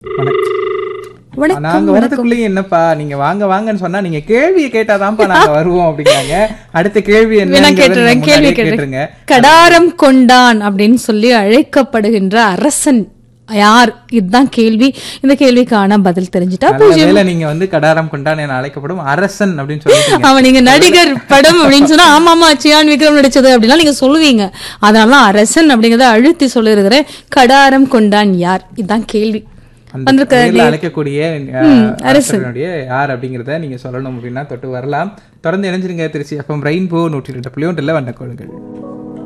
வணக்கம் நாங்க வரதுக்குள்ளேயும் என்னப்பா நீங்க வாங்க வாங்கன்னு சொன்னா நீங்க கேள்வியை கேட்டாதான்ப்பா நாங்க வருவோம் அப்படிங்கிறாங்க அடுத்த கேள்வி வேணா என்ன கேட்டுறேன் கேள்வி கேட்டுருங்க கேட்டுறேன் கடாரம் கொண்டான் அப்படின்னு சொல்லி அழைக்கப்படுகின்ற அரசன் யார் இதுதான் கேள்வி இந்த கேள்விக்கான பதில் தெரிஞ்சுட்டா நல்ல வேளை நீங்க வந்து கடாரம் கொண்டான் என அழைக்கப்படும் அரசன் அப்படின்னு சொல்லிட்டீங்க அவன் நீங்க நடிகர் படம் அப்படின்னு சொன்னா ஆமா ஆமா சியான் விக்ரம் நடிச்சது அப்படின்னா நீங்க சொல்லுவீங்க அதனால அரசன் அப்படிங்கறத அழுத்தி சொல்லிருக்கிறேன் கடாரம் கொண்டான் யார் இதுதான் கேள்வி அந்த வந்திருக்க பெயர்ல அழைக்கக்கூடிய அஹ், அரசனுடைய யார் அப்படிங்கறத நீங்க சொல்லணும் அப்படின்னா தொட்டு வரலாம் தொடர்ந்து இணைஞ்சிருங்க திருச்சி எஃப்எம் ரெயின்போ நூற்றி ரெண்டு புள்ளி ஒன்றில் வந்த கொள்ளுங்கள்